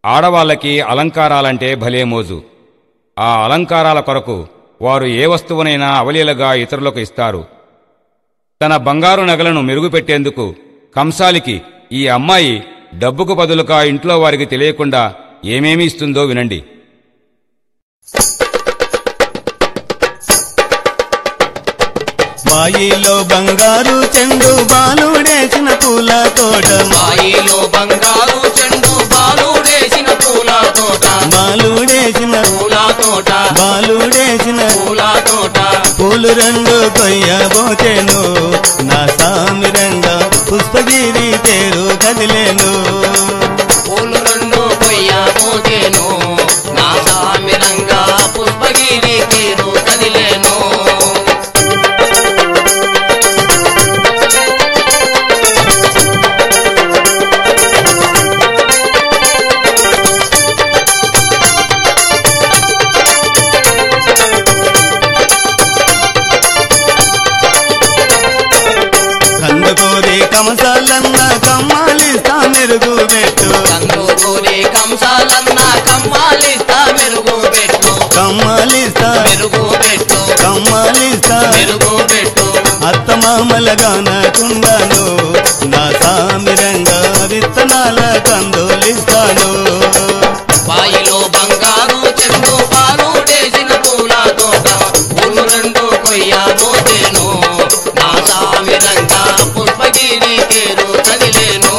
ఆడవాళ్ళకి అలంకారాలంటే భలే మోజు ఆ అలంకారాల కొరకు వారు ఏ వస్తువునైనా అవలీలగా ఇతరులకు ఇస్తారు తన బంగారు నగలను మెరుగుపెట్టేందుకు కంసాలికి ఈ అమ్మాయి డబ్బుకు బదులుగా ఇంట్లో వారికి తెలియకుండా ఏమేమి ఇస్తుందో వినండి బాయిలో బంగారు చెండు బాలుడేసిన పూల తోట మాయిలో బంగారు చెండు బాలుడేసిన పూల తోట బాలుడేసిన పూల తోట బాలుడేసిన పూల తోట పూలు రెండు కొయ్యబోతేను నా సామిరంగా పుష్పగిరి తేరు కదిలేను పూలు రెండు కొయ్యబోతేను నా సామిరంగా పుష్పగిరి తీరు కదిలేను కందుకూరి కమసాలన్న కమ్మాలిస్తా మెరుగు పెట్టు కందుకూరి కంసాలన్న కమ్మాలిస్తా మెరుగు పెట్టు కమ్మాలిస్తా మెరుగు పెట్టు కమ్మాలిస్తా మెరుగు పెట్టు అత్తమామల గానకుండాను నా సామిరంగా విత్తనాల కందోలిస్తాను బాయిలో బంగారు చెండు బాలుడేసిన పూల తోట పూలు రెండు కొయ్యబోతేను నా సామిరంగా పుష్పగిరి తేరు కదిలేను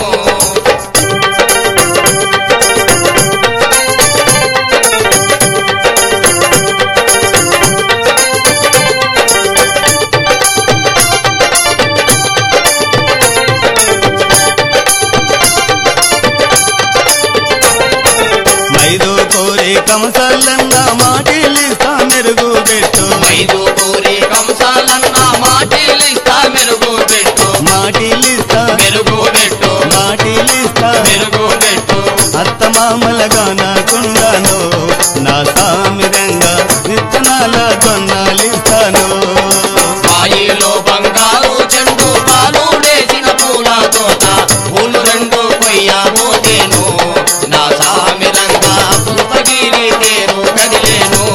మైదు కోరి కమసాలన్న మాటిలిస్తా మెరుగు పెట్టు ఐదు పూరి కంసాలన్న మాటిలిస్తా మెరుగు పెట్టు మాటిలిస్తా మెరుగు పెట్టు మాటిలిస్తా మెరుగు పెట్టు అత్తమామల గానకుండాను నా సామిరంగా విత్తనాల దొన్నాలిస్తాను బాయిలో బంగారు చెండు బాలుడేసిన పూల తోట పూలు రెండు కొయ్యబోతేను నా సామిరంగా పుష్పగిరి తేరు కదిలేను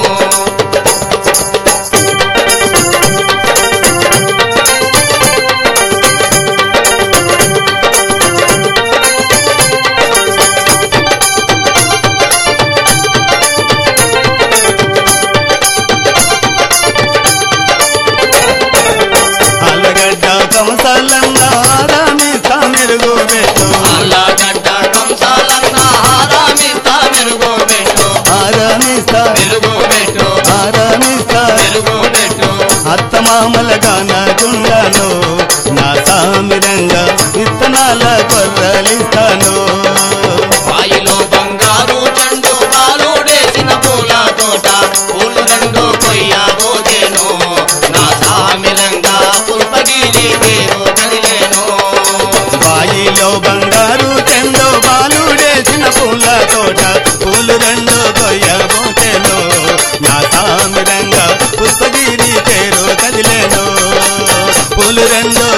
అలగడ్డ కమసాలన్న ఆరామిస్తా మెరుగు పెట్టు అల్లగడ్డ కంసాలన్న హారామిస్తా మెరుగు పెట్టు ఆరామిస్తా మెరుగు పెట్టు ఆరామిస్తా మెరుగు పెట్టు అత్తమామల గానకుండాను నా సామిరంగా విత్తనాల కొర్రలిస్తాను బాయిలో బంగారు చెండు బాలుడేసిన పూల తోట పూలు రెండు కొయ్యబోతేను నా సామిరంగా పుష్పగిరి పేరు కదిలేను బాయిలో బంగారు చెందో బాలుడేసిన పూల తోట పూలు రెండు కొయ్యబోతేను నా సామిరంగా పుష్పగిరి పేరు కదిలేను పూలు రెండు